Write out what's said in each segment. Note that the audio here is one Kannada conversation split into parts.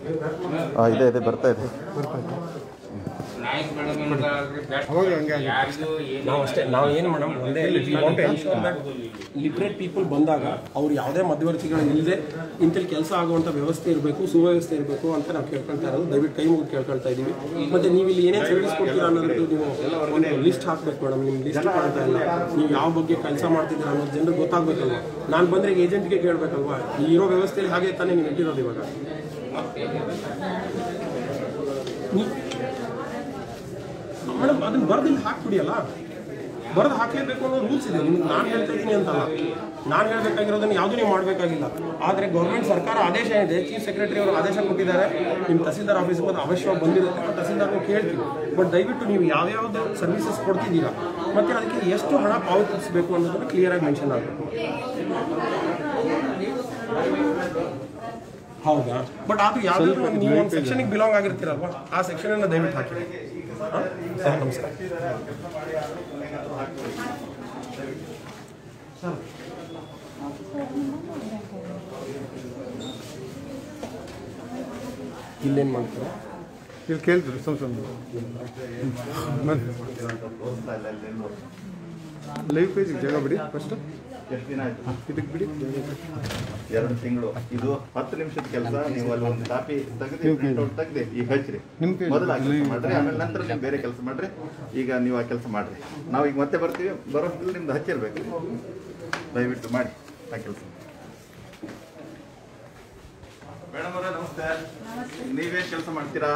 ಹಾಂ ಇದೆ ಇದೆ ಬರ್ತಾ ಇದೆ ಅವಾಗ ಹಂಗೆ ಆಗಿತ್ತು. ನಾವು ಅಷ್ಟೇ ನಾವು ಏನು ಮೇಡಮ್ ಒಂದೇ ಲಿಬ್ರೇಟ್ ಪೀಪಲ್ ಬಂದಾಗ ಅವ್ರು ಯಾವುದೇ ಮಧ್ಯವರ್ತಿಗಳು ಇಲ್ಲದೆ ಇಂಥಲ್ಲಿ ಕೆಲಸ ಆಗುವಂಥ ವ್ಯವಸ್ಥೆ ಇರಬೇಕು ಸುವ್ಯವಸ್ಥೆ ಇರಬೇಕು ಅಂತ ನಾವು ಕೇಳ್ಕೊಳ್ತಾ ಇರೋದು ದಯವಿಟ್ಟು ಕೈ ಮುಗಿದು ಕೇಳ್ಕೊಳ್ತಾ ಇದ್ದೀವಿ ಮತ್ತೆ ನೀವು ಇಲ್ಲಿ ಏನೇನು ಸರ್ವಿಸ್ ಕೊಡ್ತೀರಾ ಅನ್ನೋದು ನೀವು ಒಂದು ಲಿಸ್ಟ್ ಹಾಕ್ಬೇಕು ಮೇಡಮ್ ನಿಮ್ಮ ಲಿಸ್ಟ್ ಕಾಣ್ತಾ ಇಲ್ಲ ನೀವು ಯಾವ ಬಗ್ಗೆ ಕೆಲಸ ಮಾಡ್ತಿದ್ದೀರಾ ಅನ್ನೋದು ಜನರಿಗೆ ಗೊತ್ತಾಗಬೇಕಲ್ವಾ ನಾನು ಬಂದರೆ ಏಜೆಂಟ್ಗೆ ಕೇಳಬೇಕಲ್ವಾ ಈ ಇರೋ ವ್ಯವಸ್ಥೆಯಲ್ಲಿ ಹಾಗೆ ತಾನೇ ನೀವು ಇಟ್ಟಿರೋದು ಇವಾಗ ಮೇಡಮ್ ಅದನ್ನ ಬರ್ದಿಲ್ಲಿ ಹಾಕ್ಬಿಡಿ ಅಲ್ಲ ಬರೆದು ಹಾಕಲೇಬೇಕು ಅನ್ನೋ ರೂಲ್ಸ್ ಇದೆ ನಿಮ್ಗೆ ನಾನು ಹೇಳ್ತಾ ಇದ್ದೀನಿ ಅಂತಲ್ಲ ನಾನು ಹೇಳಬೇಕಾಗಿರೋದನ್ನ ಯಾವುದೂ ನೀವು ಮಾಡಬೇಕಾಗಿಲ್ಲ ಆದರೆ ಗೌರ್ಮೆಂಟ್ ಸರ್ಕಾರ ಆದೇಶ ಇದೆ ಚೀಫ್ ಸೆಕ್ರೆಟರಿ ಅವರು ಆದೇಶ ಕೊಟ್ಟಿದ್ದಾರೆ ನಿಮ್ಮ ತಹಸೀಲ್ದಾರ್ ಆಫೀಸ್ಗೆ ಬಂದು ಅವಶ್ಯವಾಗಿ ಬಂದಿರುತ್ತೆ ನಾವು ತಹಸೀಲ್ದಾರ್ಗೂ ಕೇಳ್ತೀವಿ ಬಟ್ ದಯವಿಟ್ಟು ನೀವು ಯಾವ್ಯಾವ್ದು ಸರ್ವಿಸಸ್ ಕೊಡ್ತಿದ್ದೀರಾ ಮತ್ತು ಅದಕ್ಕೆ ಎಷ್ಟು ಹಣ ಪಾವತಿಸಬೇಕು ಅನ್ನೋದನ್ನು ಕ್ಲಿಯರಾಗಿ ಮೆನ್ಷನ್ ಆಗಬೇಕು ಹೌದಾ ಬಟ್ ಅದು ಯಾವ್ದಾದ್ರು ಒಂದು ನೀವು ಒಂದು ಸೆಕ್ಷನ್ಗೆ ಬಿಲಾಂಗ್ ಆಗಿರ್ತೀರಲ್ವಾ ಆ ಸೆಕ್ಷನನ್ನು ದಯವಿಟ್ಟು ಹಾಕಿ ಹಾಂ ಸರ್ ನಮಸ್ಕಾರ ಇಲ್ಲೇನು ಮಾಡ್ತಾರೆ ಇಲ್ಲಿ ಕೇಳಿದ್ರು ಸುಮ್ ಸುಮ್ಮನೆ ಲೈವ್ ಪೇಜಿಗೆ ಜಾಗ ಬಿಡಿ ಫಸ್ಟ್ ಎಷ್ಟು ದಿನ ಆಯ್ತು ಇದಕ್ಕೆ ಬಿಡಿ ಎರಡು ತಿಂಗಳು ಇದು ಹತ್ತು ನಿಮಿಷದ ಕೆಲಸ ನೀವು ಅಲ್ಲಿ ಒಂದು ಕಾಪಿ ತೆಗೆದು ಪ್ರಿಂಟ್ಔಟ್ ತೆಗ್ದು ಈಗ ಹಚ್ಚ್ರಿ ನಿಮ್ ಕೈ- ಮೊದಲು ಆ ಕೆಲಸ ಮಾಡ್ರಿ ಆಮೇಲೆ ನಂತರ ನೀವು ಬೇರೆ ಕೆಲಸ ಮಾಡ್ರಿ ಈಗ ನೀವು ಆ ಕೆಲಸ ಮಾಡ್ರಿ ನಾವು ಈಗ ಮತ್ತೆ ಬರ್ತೀವಿ ಬರೋಷ್ಟ್ರಲ್ಲಿ ನಿಮ್ದು ಹಚ್ಚಿರ್ಬೇಕು ದಯವಿಟ್ಟು ಮಾಡಿ ಆ ಕೆಲಸ ಮೇಡಮ್ ಅವರೇ ನಮಸ್ತೆ ನೀವೇನು ಕೆಲಸ ಮಾಡ್ತೀರಾ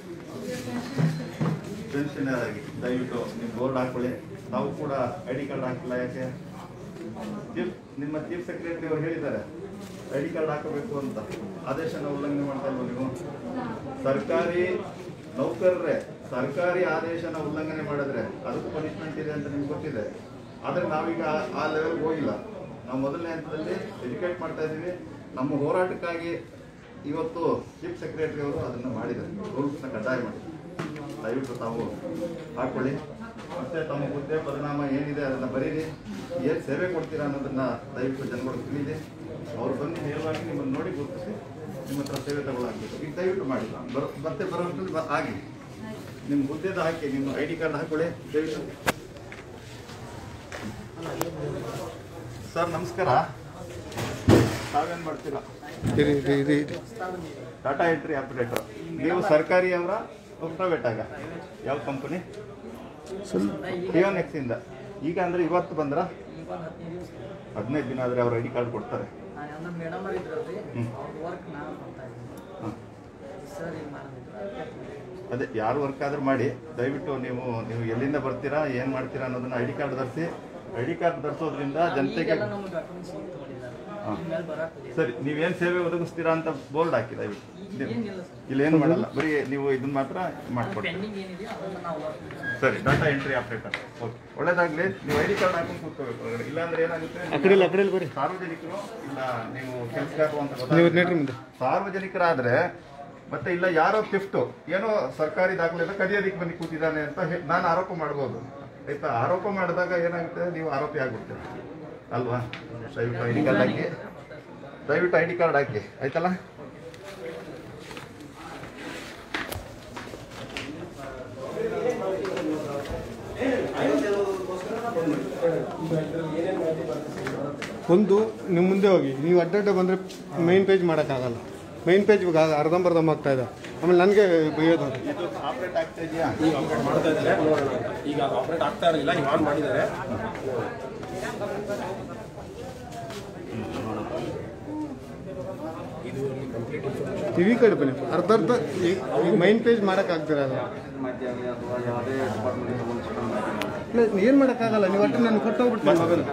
ಪೆನ್ಷನರ್ ಆಗಿ ದಯವಿಟ್ಟು ನೀವು ಬೋರ್ಡ್ ಹಾಕೊಳ್ಳಿ ನಾವು ಕೂಡ ಐ ಡಿ ಕಾರ್ಡ್ ಹಾಕಿಲ್ಲ ಯಾಕೆ ಚೀಫ್ ನಿಮ್ಮ ಚೀಫ್ ಸೆಕ್ರೆಟರಿ ಅವರು ಹೇಳಿದ್ದಾರೆ ಐ ಡಿ ಕಾರ್ಡ್ ಹಾಕಬೇಕು ಅಂತ ಆದೇಶನ ಉಲ್ಲಂಘನೆ ಮಾಡ್ತಾ ಇಲ್ವ ನೀವು ಸರ್ಕಾರಿ ನೌಕರರೇ ಸರ್ಕಾರಿ ಆದೇಶನ ಉಲ್ಲಂಘನೆ ಮಾಡಿದ್ರೆ ಅದಕ್ಕೂ ಪನಿಷ್ಮೆಂಟ್ ಇದೆ ಅಂತ ನಿಮ್ಗೆ ಗೊತ್ತಿದೆ ಆದರೆ ನಾವೀಗ ಆ- ಆ ಲೆವೆಲ್ಗೆ ಹೋಗಿಲ್ಲ ನಾವು ಮೊದಲನೇ ಹಂತದಲ್ಲಿ ಎಜುಕೇಟ್ ಮಾಡ್ತಾ ಇದ್ದೀವಿ ನಮ್ಮ ಹೋರಾಟಕ್ಕಾಗಿ ಇವತ್ತು ಚೀಫ್ ಸೆಕ್ರೆಟರಿ ಅವರು ಅದನ್ನು ಮಾಡಿದ್ದಾರೆ ರೂಲ್ಸ್ನ ಕಡ್ಡಾಯ ಮಾಡಿ ದಯವಿಟ್ಟು ತಾವು ಹಾಕೊಳ್ಳಿ ಮತ್ತೆ ತಮ್ಮ ಹುದ್ದೆ ಪರಿಣಾಮ ಏನಿದೆ ಅದನ್ನು ಬರೀರಿ ಏನು ಸೇವೆ ಕೊಡ್ತೀರಾ ಅನ್ನೋದನ್ನ ದಯವಿಟ್ಟು ಜನಗಳು ತಿಳಿದಿ ಅವ್ರು ಬಂದು ನೇರವಾಗಿ ನಿಮ್ಮನ್ನು ನೋಡಿ ಗುರುತಿಸಿ ನಿಮ್ಮ ಹತ್ರ ಸೇವೆ ತಗೊಳ್ಳಾಗಬೇಕು ಈಗ ದಯವಿಟ್ಟು ಮಾಡಿ ಬರೋ ಮತ್ತೆ ಬರೋಷ್ಟರಲ್ಲಿ ಬ- ಆಗಿ ನಿಮ್ಮ ಹುದ್ದೆದ ಹಾಕಿ ನಿಮ್ಮ ಐ ಡಿ ಕಾರ್ಡ್ ಹಾಕೊಳ್ಳಿ ದಯವಿಟ್ಟು ಸರ್ ನಮಸ್ಕಾರ ತಾವೇನು ಮಾಡ್ತೀರಾ ಇರಿ ಇರಿ ಇರಿ ಇರಿ ಟಾಟಾ ಎಂಟ್ರಿ ಆಪರೇಟರ್ ನೀವು ಸರ್ಕಾರಿ ಅವರ ಪ್ರೈವೇಟ್ ಆಗ ಯಾವ ಕಂಪನಿ ಪಿಯೋನೆಕ್ಸ್ ಇಂದ ಈಗ ಅಂದ್ರೆ ಇವತ್ತು ಬಂದ್ರ ಹದಿನೈದು ದಿನ ಆದ್ರೆ ಅವ್ರ ಐ ಡಿ ಕಾರ್ಡ್ ಕೊಡ್ತಾರೆ ನಮ್ಮ ಮೇಡಮ್ ಅವ್ರು ಇದ್ರಲ್ರಿ ಹ್ಮ್. ಅವ್ರ ವರ್ಕ್ ನಾವು ಮಾಡ್ತಾ ಇದ್ದೀವಿ ಹ್ಮ್. ಸರ್ ಈಗ ಮಾಡಿದ್ರು ಅದೇ ಯಾರು ವರ್ಕ್ ಆದ್ರೂ ಮಾಡಿ ದಯವಿಟ್ಟು ನೀವು ನೀವು ಎಲ್ಲಿಂದ ಬರ್ತೀರಾ ಏನ್ ಮಾಡ್ತೀರಾ ಅನ್ನೋದನ್ನ ಐ ಡಿ ಕಾರ್ಡ್ ಧರಿಸಿ ಐ ಡಿ ಕಾರ್ಡ್ ಧರಿಸೋದ್ರಿಂದ ಜನತೆಗೆ ಈಗೆಲ್ಲ ನಮ್ಗೆ ಡಾಕ್ಯುಮೆಂಟ್ಸ್ ತಗೊಂಡಿದ್ದಾರೆ ಹಾ. ಇನ್ಮೇಲೆ ಬರಕ್ಕೆ ಸರಿ ನೀವೇನ್ ಸೇವೆ ಒದಗಿಸ್ತೀರಾ ಅಂತ ಬೋರ್ಡ್ ಹಾಕಿ ದಯವಿಟ್ಟು ಏನಿಲ್ಲ ಸರ್ ಇಲ್ಲಿ ಏನು ಮಾಡಲ್ಲ ಬರೀ ನೀವು ಇದನ್ನ ಮಾತ್ರ ಮಾಡ್ಕೊಡ್ತೀರಿ ಪೆಂಡಿಂಗ್ ಏನಿದೆ ಅದನ್ನು ನಾವು work ಮಾಡ್ತೀವಿ. ಸರಿ ಡಾಟಾ ಎಂಟ್ರಿ ಆಪರೇಟರ್ ಓಕೆ ಒಳ್ಳೇದಾಗ್ಲಿ ನೀವು ಐ ಡಿ ಕಾರ್ಡ್ ಹಾಕೊಂಡು ಕೂತ್ಕೋಬೇಕು ಹೊರಗಡೆ ಇಲ್ಲಾಂದ್ರೆ ಏನಾಗುತ್ತೆ ಆ ಕಡೆ ಇಲ್ಲ, ಆ ಕಡೆ ಇಲ್ಲ ಬರ್ರಿ. ಸಾರ್ವಜನಿಕರು ಇಲ್ಲ ನೀವು ಕೆಲಸಗಾರರು ಅಂತ ನೀವು ಗೊತ್ತಾಗುತ್ತೆ. ನೆಟ್ರಿ ಮುಂದೆ. ಸಾರ್ವಜನಿಕರಾದ್ರೆ ಮತ್ತೆ ಇಲ್ಲ ಯಾರೋ ಥಿಫ್ಟು ಏನೋ ಸರ್ಕಾರಿ ದಾಖಲೆ ಕದಿಯೋದಕ್ಕೆ ಬಂದು ಕೂತಿದ್ದಾನೆ ಅಂತ ಹೇ- ನಾನು ಆರೋಪ ಮಾಡ್ಬೋದು ಆಯ್ತಾ ಆರೋಪ ಮಾಡಿದಾಗ ಏನಾಗುತ್ತೆ ನೀವು ಆರೋಪಿ ಆಗ್ಬಿಡ್ತೀರ ಅಲ್ವಾ ದಯವಿಟ್ಟು ಐ ಡಿ ಕಾರ್ಡ್ ಹಾಕಿ ದಯವಿಟ್ಟು ಐ ಡಿ ಕಾರ್ಡ್ ಹಾಕಿ ಆಯ್ತಲ್ಲ ಒಂದು ನಿಮ್ಮ ಮುಂದೆ ಹೋಗಿ ನೀವು ಅಡ್ಡಡ್ಡ ಬಂದರೆ ಮೈನ್ ಪೇಜ್ ಮಾಡೋಕ್ಕಾಗಲ್ಲ ಮೈನ್ ಪೇಜ್ ಅರ್ಧಂಬರ್ಧಂ ಆಗ್ತಾ ಇದೆ ಆಮೇಲೆ ನನಗೆ ಬೈಯೋದು ಅದು. ಇದು ಆಪರೇಟ್ ಆಗ್ತಾ ಇದೆಯಾ ಈಗ ಆಪರೇಟ್ ಮಾಡ್ತಾ ಇದ್ದಾರೆ ನೋಡೋಣ ಈಗ ಅದು ಆಪರೇಟ್ ಆಗ್ತಾ ಇರಲಿಲ್ಲ ಈಗ ಆನ್ ಮಾಡಿದ್ದಾರೆ ಇದು ಕಂಪ್ಲೀಟ್ ಇನ್ಫಾರ್ಮೇಷನ್ ಟಿವಿ ಕಡೆ ಬನ್ನಿ ಅರ್ಧ ಅರ್ಧ ಈಗ ಮೈನ್ ಪೇಜ್ ಮಾಡೋಕ್ಕಾಗ್ದಿರ ಅದು ಇಲ್ಲ ಏನು ಮಾಡೋಕ್ಕಾಗಲ್ಲ ನೀವು ಒಟ್ಟು ನಾನು ಕೊಟ್ಟೋಗ್ಬಿಡ್ತೀನಿ ಮೊಬೈಲ್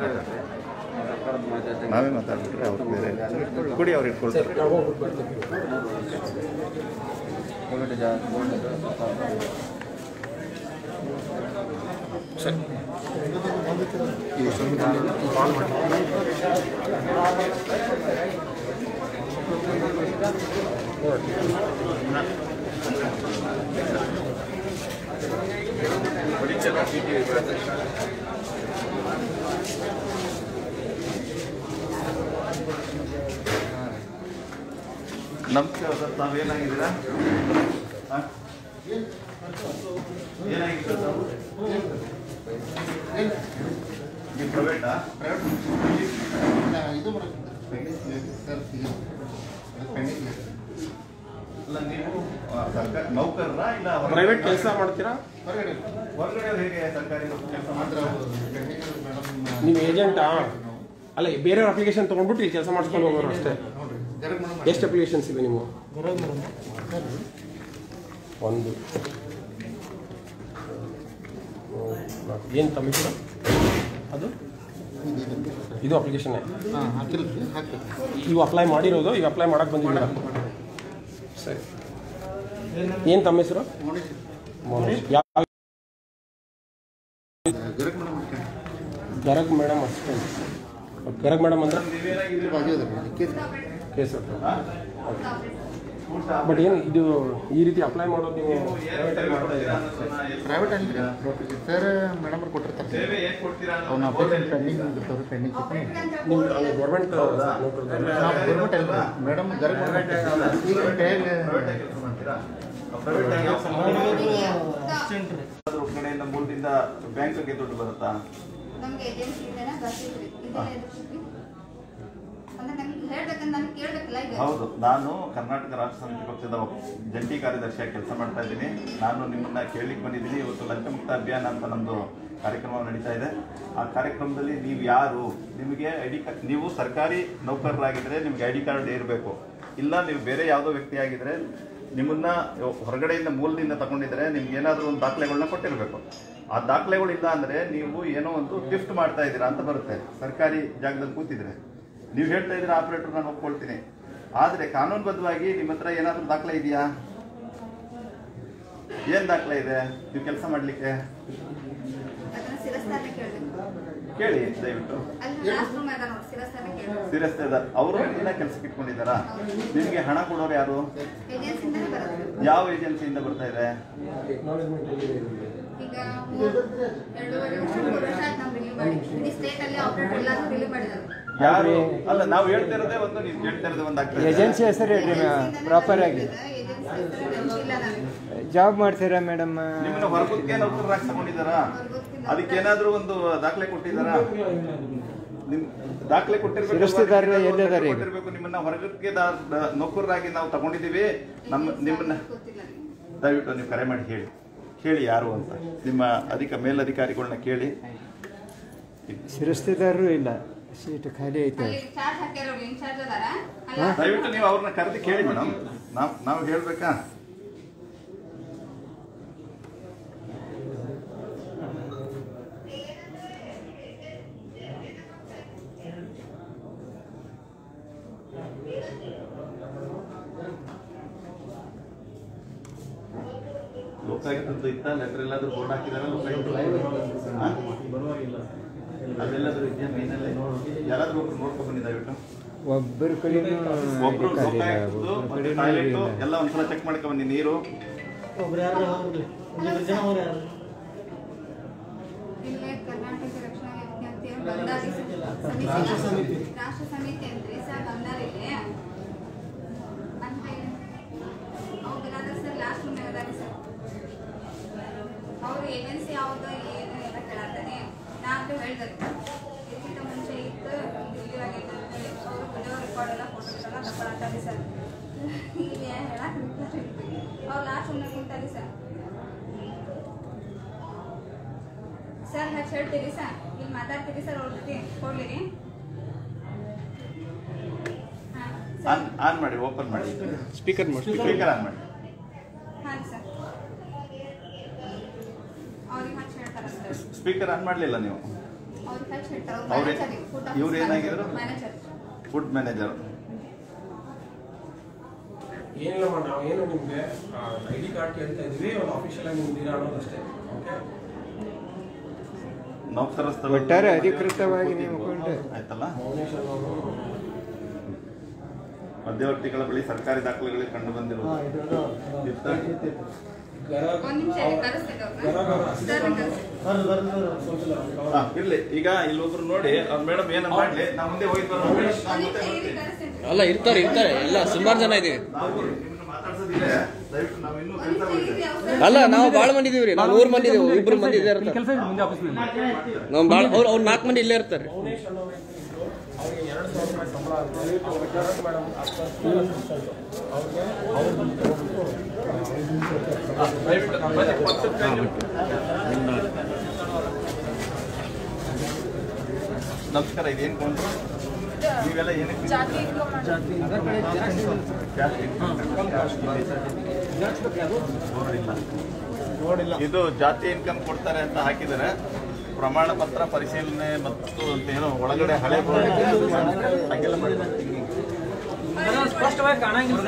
ನಾವೇ ಮಾತಾಡ್ಬಿಟ್ರೆ ಅವ್ರು ಬೇರೆ ಕೊಡಿ ಅವ್ರು ಇಟ್ಕೊಳ್ತಾರೆ ನಾವು ಹೋಗ್ಬಿಟ್ಟು ಬರ್ತೀವಿ ಸರಿ ಆನ್ ಮಾಡಿ ನಮಸ್ಕಾರ ಸರ್ ತಾವೇನಾಗಿದ್ದೀರಾ ಹ? ಏನಾಗಿತ್ತು ಸರ್ ನೀವು ಪ್ರೈವೇಟಾ ಇದು ಸರ್ ಅಲ್ಲ ನೀವು ಆ, ಸರ್ಕಾರ ನೌಕರರ ಇಲ್ಲ ಹೊರಗಡೆ- ಪ್ರೈವೇಟ್ ಕೆಲಸ ಮಾಡ್ತೀರಾ ಹೊರಗಡೆ ಹೊರಗಡೆ ಅವ್ರು ಹೇಗೆ ಸರ್ಕಾರಿ ಕೆಲಸ ಮಾಡ್ತಾರೆ ಮೇಡಮ್ ನೀವು ಏಜೆಂಟಾ ಅಲ್ಲ ಬೇರೆಯವ್ರ ಅಪ್ಲಿಕೇಶನ್ ತೊಗೊಂಡ್ಬಿಟ್ಟು ಇಲ್ಲಿ ಕೆಲಸ ಮಾಡಿಸ್ಕೊಂಡು ಹೋಗೋರು ಅಷ್ಟೇ ನೋಡ್ರಿ ಗರಗ್ ಮೇಡಮ್ ಎಷ್ಟು ಅಪ್ಲಿಕೇಶನ್ಸ್ ಇದೆ ನೀವು ಒಂದು ಏನು ತಮ್ಮ ಅದು ಇದು ಅಪ್ಲಿಕೇಶನ್ ಹಾಂ ಹಾಕಿಲ್ಲ ಹಾಕಿ ಇವು ಅಪ್ಲೈ ಮಾಡಿರೋದು ಈಗ ಅಪ್ಲೈ ಮಾಡಕ್ಕೆ ಬಂದಿದ್ದೀರಾ ಸರಿ ಏನು ತಮ್ಮ ಹೆಸರು ಮೋನಿಶ್ ಮೋನೇಶ್ ಯಾವ ಗರಗ್ ಮೇಡಮ್ ಗರಗ್ ಮೇಡಮ್ ಅಷ್ಟೇ ಗರಗ್ ಮೇಡಮ್ ಅಂದ್ರೆ ಇದ್ರ ಬಾಜು ಅದ ಕೇಸ್ ಕೇಸ್ ಹಾ? ಊಟ ಬಟ್ ಏನು ಇದು ಈ ರೀತಿ ಅಪ್ಲೈ ಮಾಡೋದು ನೀವು ನೀವು ಏನು ಸೇವೆ ಕೊಡ್ತೀರಾ ಅನ್ನೋದನ್ನ ಎಲ್ಲಿ ಪ್ರೈವೇಟ್ ಅಂದ್ರೆ ಸರ್ ಮೇಡಮ್ ಅವ್ರು ಕೊಟ್ಟಿರ್ತಾರೆ ಸೇವೆ ಏನ್ ಕೊಡ್ತೀರಾ ಅವ್ನ ಅನ್ನೋದನ್ನ ಅಪ್ಲಿಕೇಶನ್ ಪೆಂಡಿಂಗ್ ಇರ್ತಾವ್ರಿ ಪೆಂಡಿಂಗ್ ನಿಮ್ಮ ಗೌರ್ಮೆಂಟ್ ನಾವು ಗೌರ್ಮೆಂಟ್ ಅಲ್ಲ ಮೇಡಮ್ ಗರಗ್ ಮೇಡಮ್ ಈಗ ಕೈಯಾಗ ಪ್ರೈವೇಟ್ ಕೆಲಸ ಮಾಡ್ತೀರಾ ಪ್ರೈವೇಟ್ ಅದ್ರ ಕಡೆಯಿಂದ ಮೂಲದಿಂದ ಬ್ಯಾಂಕ್ಗೆ ದುಡ್ಡು ಬರುತ್ತಾ ನಮ್ಗೆ ಏಜೆನ್ಸಿ ಇಂದನೇ ಬರ್ತಿದ್ರಿ ಇದೆಲ್ಲ ಎದುರಿಸಿದ್ವಿ ಅಂದ್ರೆ ನಮ್ಗೆ ಹೇಳ್ಬೇಕಂದ್ರೆ ನಮ್ಗೆ ಕೇಳ್ಬೇಕಲ್ಲ ಈಗ ಹೌದು ನಾನು ಕರ್ನಾಟಕ ರಾಷ್ಟ್ರ ಸಮಿತಿ ಪಕ್ಷದ ಜಂಟಿ ಕಾರ್ಯದರ್ಶಿಯಾಗಿ ಕೆಲಸ ಮಾಡ್ತಾ ಇದ್ದೀನಿ ನಾನು ನಿಮ್ಮನ್ನ ಕೇಳಲಿಕ್ಕೆ ಬಂದಿದ್ದೀನಿ ಇವತ್ತು ಲಂಚಮುಕ್ತ ಅಭಿಯಾನ ಅಂತ ನಮ್ಮದು ಕಾರ್ಯಕ್ರಮ ನಡೀತಾ ಇದೆ ಆ ಕಾರ್ಯಕ್ರಮದಲ್ಲಿ ನೀವು ಯಾರು ನಿಮಗೆ ಐ ಡಿ ಕಾರ್ಡ್ ನೀವು ಸರ್ಕಾರಿ ನೌಕರರಾಗಿದ್ರೆ ನಿಮ್ಗೆ ಐ ಡಿ ಕಾರ್ಡ್ ಇರಬೇಕು ಇಲ್ಲ ನೀವು ಬೇರೆ ಯಾವುದೋ ವ್ಯಕ್ತಿ ಆಗಿದ್ರೆ ನಿಮ್ಮನ್ನ ಹೊರಗಡೆಯಿಂದ ಮೂಲದಿಂದ ತಗೊಂಡಿದ್ರೆ ನಿಮ್ಗೆ ಏನಾದರೂ ಒಂದು ದಾಖಲೆಗಳನ್ನ ಕೊಟ್ಟಿರಬೇಕು ಆ ದಾಖಲೆಗಳಿಲ್ಲ ಅಂದ್ರೆ ನೀವು ಏನೋ ಒಂದು ಗಿಫ್ಟ್ ಮಾಡ್ತಾ ಇದ್ದೀರಾ ಅಂತ ಬರುತ್ತೆ ಸರ್ಕಾರಿ ಜಾಗದಲ್ಲಿ ಕೂತಿದ್ರೆ ನೀವು ಹೇಳ್ತಾ ಇದ್ರೆ ಆಪರೇಟರ್ ನಾನು ಒಪ್ಕೊಳ್ತೀನಿ ಆದ್ರೆ ಕಾನೂನುಬದ್ಧವಾಗಿ ನಿಮ್ಮ ಹತ್ರ ಏನಾದರೂ ದಾಖಲೆ ಇದೆಯಾ ಏನ್ ದಾಖಲೆ ಇದೆ ನೀವು ಕೆಲಸ ಮಾಡ್ಲಿಕ್ಕೆ ಅದನ್ನ ಶಿರಸ್ಥಾನ ಕೇಳ್ಬೇಕು ಕೇಳಿ ದಯವಿಟ್ಟು ಅಲ್ಲಿ ಲಾಸ್ಟ್ ರೂಮ್ ಅದ ನೋಡಿ ಶಿರಸ್ಥಾನ ಕೇಳ್ಬೇಕು ಸ್ಥಿರಸ್ತೆ ಅವರು ನಿಮ್ಮನ್ನ ಕೆಲಸಕ್ಕೆ ಇಟ್ಕೊಂಡಿದ್ದಾರಾ ನಿಮಗೆ ಹಣ ಕೊಡೋರು ಯಾರು ಏಜೆನ್ಸಿ ಇಂದನೇ ಬರೋದು ಯಾವ ಏಜೆನ್ಸಿಯಿಂದ ಬರ್ತಾ ಇದೆ ಈಗ ಮೂರು ಎರಡೂವರೆ ವರ್ಷ ಮೂರು ವರ್ಷ ಆಯ್ತು ನಾವು ರಿಲೀವ್ ಮಾಡಿ ಇಡೀ ಸ್ಟೇಟ್ ಅಲ್ಲಿ ಆಪರೇಟರ್ ಎಲ್ಲಾನು ರಿಲೀವ್ ಮಾಡಿದ್ರು ಯಾರು ಅಲ್ಲ ನಾವು ಹೇಳ್ತಾ ಇರೋದೇ ಒಂದು ನೀವು ಹೇಳ್ತಾ ಇರೋದೇ ಒಂದು ಆಗ್ತದೆ ಏಜೆನ್ಸಿ ಹೆಸರು ಹೇಳ್ರಿ ಪ್ರಾಪರ್ ಆಗಿ ಏಜೆನ್ಸಿ ಹೆಸರು ನೆನ್ಪಿಲ್ಲ ನನಗೆ ಜಾಬ್ ಮಾಡ್ತೀರಾ ಮೇಡಮ್ ನಿಮ್ಮನ್ನ ಹೊರಗುತ್ತಿಗೆ ನೌಕರರಾಗಿ ತಗೊಂಡಿದ್ದಾರಾ ಅದಕ್ಕೇನಾದ್ರೂ ಒಂದು ದಾಖಲೆ ಕೊಟ್ಟಿದ್ದಾರಾ ನಿಮ್ ದಾಖಲೆ ಕೊಟ್ಟಿರ್ಬೇಕು ಶಿರಸ್ತೆದಾರರು ಎಲ್ಲಿದ್ದಾರೆ ಈಗ? ಕೊಟ್ಟಿರ್ಬೇಕು ನಿಮ್ಮನ್ನ ಹೊರಗಕ್ಕೆ ನೌಕರರಾಗಿ ನಾವು ತಗೊಂಡಿದ್ದೀವಿ ನಮ್ಮ ನಿಮ್ಮನ್ನ ಗೊತ್ತಿಲ್ಲ ನನಗೆ ದಯವಿಟ್ಟು ನೀವು ಕರೆ ಮಾಡಿ ಹೇಳಿ ಹೇಳಿ ಯಾರು ಅಂತ ನಿಮ್ಮ ಅಧಿಕ ಮೇಲಧಿಕಾರಿಗಳನ್ನ ಕೇಳಿ ಶಿರಸ್ತೆದಾರರು ಇಲ್ಲ ಸೀಟ್ ಖಾಲಿ ಐತೆ ಅಲ್ಲಿ ಚಾರ್ಜ್ ಹಾಕ್ಯಾರ ಇನ್ಚಾರ್ಜ್ ಅದಾರ ಅಲ್ಲ ದಯವಿಟ್ಟು ನೀವು ಅವ್ರನ್ನ ಕರೆದು ಕೇಳಿ ಮೇಡಮ್ ನಾವು ನಾವು ಹೇಳ್ಬೇಕಾ ಲೋಕಾಯುಕ್ತದ್ದು ಇತ್ತ ಲೆಟರ್ ಎಲ್ಲಾದ್ರೂ ಬೋರ್ಡ್ ಹಾಕಿದಾರ ಅದೆಲ್ಲಾದ್ರೂ ಇದೆಯಾ ಮೈನಲ್ಲಿ ಯಾರಾದ್ರೂ ಒಬ್ರು ನೋಡ್ಕೊಂಡ್ ಬನ್ನಿ ದಯವಿಟ್ಟು ಒಬ್ಬರ ಕಡೆನೂ ಒಬ್ರು ಅಧಿಕಾರಿ ಇಲ್ಲ ಲೋಕಾಯುಕ್ತದ್ದು ಒಬ್ಬರ ಮತ್ತೆ ಕಡೆನೂ ಟಾಯ್ಲೆಟ್ ಇಲ್ಲ ಎಲ್ಲ ಒಂದ್ಸಲ ಚೆಕ್ ಮಾಡ್ಕೊಂಡ್ ಬನ್ನಿ ನೀರು ಒಬ್ರು ಯಾರು ಹೋಗ್ಲಿ ಒಂದಿಬ್ರು ಜನ ಅವ್ರು ಯಾರು ಇಲ್ಲೇ ಕರ್ನಾಟಕ ರಕ್ಷಣಾ ವೇದಿಕೆ ಅಂತ ಹೇಳಿ ಬಂದಾರಿ ಸಮಿತಿ ರಾಷ್ಟ್ರ ಸಮಿತಿ ಅಂತ್ರಿ ಸರ್ ಬಂದಾರಿ ಇಲ್ಲಿ ಅಂತ ಅವ್ರು ಸರ್ ಲಾಸ್ಟ್ ರೂಮ್ ಅದಾರಿ ಸರ್ ಅವ್ರು ಏಜೆನ್ಸಿ ಯಾವ್ದು ಏನು ಎಲ್ಲ ಕೇಳತ್ತಾನೆ ನಾ ಅಂತ ಹೇಳಿದ್ರಿ ಇದಕ್ಕಿಂತ ಮುಂಚೆ ಇತ್ತು ಇಲ್ಲಿ ಆಗೈತೆ ಅಂತ ಹೇಳಿ ಅವರು ವಿಡಿಯೋ ರೆಕಾರ್ಡ್ ಎಲ್ಲ ಫೋಟೋಸ್ ಎಲ್ಲ ತಗೊಳತ್ತಾರಿ ಸರ್ ಈಗ ಹೇಳಕ್ ಅವ್ರು ಲಾಸ್ಟ್ ರೂಮ್ನಾಗ ಕುಂತಾರಿ ಸರ್ ಸರ್ ಹಚ್ಚಿ ಹೇಳ್ತೀರಿ ಸರ್ ಇಲ್ಲಿ ಮಾತಾಡ್ತೀರಿ ಸರ್ ಅವ್ರ ಜೊತೆ ಕೊಡ್ಲಿರಿ ಹಾಂ ಆನ್ ಆನ್ ಮಾಡಿ ಓಪನ್ ಮಾಡಿ ಸ್ಪೀಕರ್ ಮಾಡಿ ಸ್ಪೀಕರ್ ಆನ್ ಮಾಡಿ ಹಾಂ ಸರ್ ಅವ್ರಿಗೆ ಹಚ್ಚಿ ಹೇಳ್ತಾರ ಸರ್ ಸ್ಪೀಕರ್ ಆನ್ ಮಾಡ್ಲಿಲ್ಲ ನೀವು ಅವ್ರಿಗೆ ಹಚ್ಚಿ ಹೇಳ್ತಾರ ಅವ್ರೇ- ಇವ್ರು ಏನಾಗಿದ್ರು? ಮ್ಯಾನೇಜರ್ ಫುಡ್ ಮ್ಯಾನೇಜರ್ ಏನಿಲ್ಲ ಮಾಡಿ ನಾವು ಏನು ನಿಮಗೆ ಐ ಡಿ ಕಾರ್ಡ್ ಕೇಳ್ತಾ ಇದ್ವಿ ಒಂದು ಆಫೀಷಿಯಲ್ ಆಗಿ ನಿಮ್ದಿರಾ ಅನ್ನೋದಷ್ಟೇ ಓಕೆ ನೌಕರ ಸ್ಥಳ ಒಟ್ಟಾರೆ ಅಧಿಕೃತವಾಗಿ ನೀವು ಕೊಂಡು- ಆಯ್ತಲ್ಲ ಮೌನೇಶ್ ಅನ್ನೋರು ಮಧ್ಯವರ್ತಿಗಳ ಬಳಿ ಸರ್ಕಾರಿ ದಾಖಲೆಗಳಿಗೆ ಕಂಡು ಬಂದಿರೋದು ಇತ್ತ? ಗರಗ್ ಒಂದ್ ನಿಮಿಷ ಇಲ್ಲಿ ಕರೆಸ್ತೀನಿ ಅವ್ರನ್ನ ಸರ್ ಕರೆಸ್ತೀನಿ ಬರ್ದು ಬರ್ದು ಬರ್ದು ಹಾ, ಇರ್ಲಿ ಈಗ ಇಲ್ಲೊಬ್ರು ನೋಡಿ ಮೇಡಮ್ ಏನ ಮಾಡ್ಲಿ ನಾ ಮುಂದೆ ಹೋಗಿ ಬರೋಣ. ಒಂದ್ ನಿಮಿಷ ಇಲ್ಲಿ ಕರೆಸ್ತೀನಿ ಅಲ್ಲ ಇರ್ತಾರೆ ಇರ್ತಾರೆ ಎಲ್ಲ ಸುಮಾರು ಜನ ಇದೀವಿ ನಾವು ನಿಮ್ಮನ್ನ ಮಾತಾಡ್ಸೋದಿಲ್ಲ ದಯವಿಟ್ಟು ನಾವು ಇನ್ನೂ ಕೆಲಸ ಮಾಡಿದ್ದೇವೆ ಅಲ್ಲ ನಾವು ಭಾಳ ಮಂದಿ ಇದೀವಿ ನಾವು ನೂರು ಮಂದಿ ಇದೀವಿ ಇಬ್ರು ಮಂದಿ ಇದೇ ಇರ್ತಾರೆ ಕೆಲಸ ಇದೆ ಮುಂದೆ ಆಫೀಸ್ನಲ್ಲಿ ನಾವು ಭಾಳ ಅವ್ರು ಅವ್ರು ನಾಲ್ಕು ಮಂದಿ ಇಲ್ಲೇ ಇರ್ತಾರೆ ಅವ್ರಿಗೆ ಎರಡು ಸಾವಿರ ರೂಪಾಯಿ ಸಂಬಳ ಅಂತ ದಯವಿಟ್ಟು ವಿದ್ಯಾರ್ಥಿ ಮೇಡಮ್ ಸ್ಕೂಲ್ ಅಸಿಸ್ಟೆಂಟ್ ಅವ್ರಿಗೆ ನಮಸ್ಕಾರ ಇದೇನು ಕೌಂಟ್ರು ನೀವೆಲ್ಲ ಏನಕ್ಕೆ ಜಾತಿ ನೋಡಿಲ್ಲ ಇದು ಜಾತಿ ಇನ್ಕಮ್ ಕೊಡ್ತಾರೆ ಅಂತ ಹಾಕಿದ್ದಾರೆ ಪ್ರಮಾಣ ಪತ್ರ ಪರಿಶೀಲನೆ ಮತ್ತು ಅಂತ ಏನೋ ಒಳಗಡೆ ಹಳೆ ಬೋರ್ಡ್ ಇದೆ, ಅದು ಹಾಗೆಲ್ಲ ಮಾಡಿದ್ದಾರೆ ಸ್ಪಷ್ಟವಾಗಿ ಕಾಣಂಗಿಲ್ಲ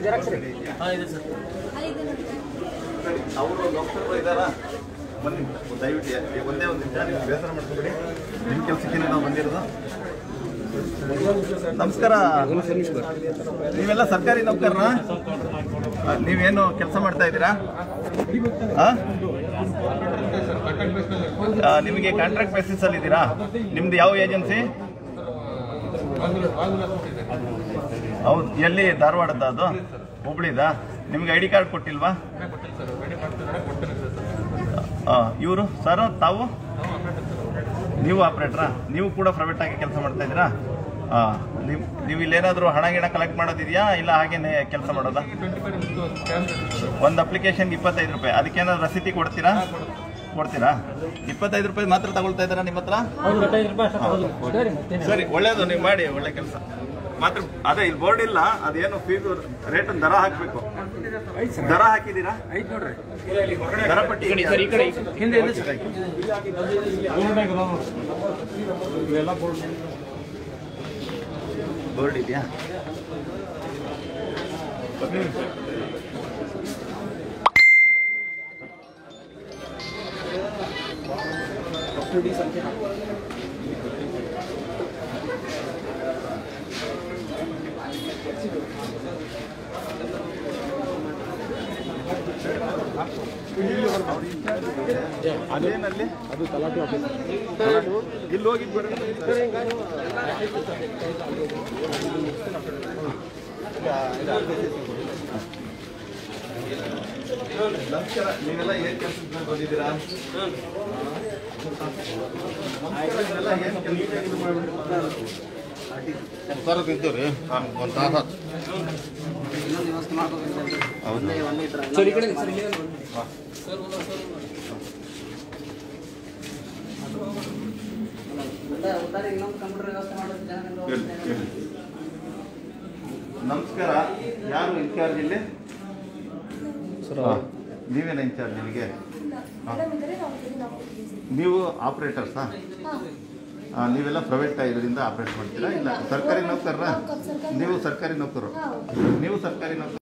ಅವರು ಡಾಕ್ಟರ್ ಇದ್ದಾರಾ ಬನ್ನಿ ದಯವಿಟ್ಟು ಯಾ- ಒಂದೇ ಒಂದು ನಿಮಿಷ ನೀವು ಬೇಸರ ಮಾಡ್ಕೊಬೇಡಿ ನಿಮ್ಮ ಕೆಲಸಕ್ಕೆ ನಾವು ಬಂದಿರೋದು ನಮಸ್ಕಾರ ನೀವೆಲ್ಲ ಸರ್ಕಾರಿ ನೌಕರನ ನೀವೇನು ಕೆಲಸ ಮಾಡ್ತಾ ಇದ್ದೀರಾ ಆ? ಆ, ನಿಮಗೆ ಕಾಂಟ್ರಾಕ್ಟ್ ಬೇಸಿಸ್ ಅಲ್ಲಿ ಇದ್ದೀರಾ ನಿಮ್ದು ಯಾವ ಏಜೆನ್ಸಿ ಹೌದು ಎಲ್ಲಿ ಧಾರವಾಡದ ಅದು ಹುಬ್ಳಿದ ನಿಮ್ಗೆ ಐ ಡಿ ಕಾರ್ಡ್ ಕೊಟ್ಟಿಲ್ವಾ ಇವರು ಸರ್ ತಾವು ನೀವು ಆಪ್ರೇಟ್ರಾ ನೀವು ಕೂಡ ಪ್ರೈವೇಟ್ ಆಗಿ ಕೆಲಸ ಮಾಡ್ತಾ ಇದ್ದೀರಾ ಹಾಂ ನೀವು ನೀವು ಇಲ್ಲೇನಾದರೂ ಹಣ ಗಿಣ ಕಲೆಕ್ಟ್ ಮಾಡೋದಿದೆಯಾ ಇಲ್ಲ ಹಾಗೇನೆ ಕೆಲಸ ಮಾಡೋದಾ ಒಂದು ಅಪ್ಲಿಕೇಶನ್ಗೆ ಇಪ್ಪತ್ತೈದು ರೂಪಾಯಿ ಅದಕ್ಕೇನಾದ್ರು ರಸೀತಿ ಕೊಡ್ತೀರಾ ಕೊಡ್ತೀರಾ ಇಪ್ಪತ್ತೈದು ರೂಪಾಯಿ ಮಾತ್ರ ತಗೊಳ್ತಾ ಇದ್ದೀರಾ ನಿಮ್ಮ ಹತ್ರ ಇಪ್ಪತ್ತೈದು ರೂಪಾಯಿ ಅಷ್ಟೇ ತಗೊಳ್ಳಿ. ಸರಿ ಮತ್ತೇನು ಸರಿ ಒಳ್ಳೇದು ನೀವು ಮಾಡಿ ಒಳ್ಳೆ ಕೆಲಸ ಮಾತ್ರ ಅದೇ ಇಲ್ಲಿ ಬೋರ್ಡ್ ಇಲ್ಲ ಅದೇನು ಫೀಸ್ ರೇಟ್ ದರ ಹಾಕಬೇಕು ದರ ಹಾಕಿದ್ದೀರಾ ದರ ಪಟ್ಟಿ ಇದೆಯಾ? ಬೋರ್ಡ್ ಇದೆಯಾ ಅದೇನಲ್ಲಿ ಅದು ತಲಾಟಿ ಆಫೀಸ್ ಇಲ್ಲಿ ಹೋಗಿ ನಮಸ್ಕಾರ ನೀವೆಲ್ಲ ಏನ್ ಕೆಲಸಕ್ಕೆ ಬಂದಿದ್ದೀರಾ ನಮಸ್ಕಾರ, ನೀವೆಲ್ಲ ಏನ್ ಕೆಲ್ಸಕ್ಕೆ ಸರ್ ತಿಂತೀವ್ರಿ ಒಂದು ತಾಸು ಸರ್ ಈ ಕಡೆ ಸರ್ ಇಲ್ಲಿ ಹೇಳಿ, ಹೇಳಿ. ನಮಸ್ಕಾರ ಯಾರು ಇನ್ಚಾರ್ಜ್ ಇಲ್ಲಿ ಹಾ. ನೀವೇನ ಇನ್ಚಾರ್ಜ್ ನಿಮಗೆ ನೀವು ಆಪರೇಟರ್ಸಾ ನೀವೆಲ್ಲ ಪ್ರೈವೇಟ್ ಇದರಿಂದ ಆಪರೇಟ್ ಮಾಡ್ತೀರಾ ಇಲ್ಲ ಸರ್ಕಾರಿ ನೌಕರರ ನೀವು ಸರ್ಕಾರಿ ನೌಕರರು ನೀವು ಸರ್ಕಾರಿ ನೌಕರ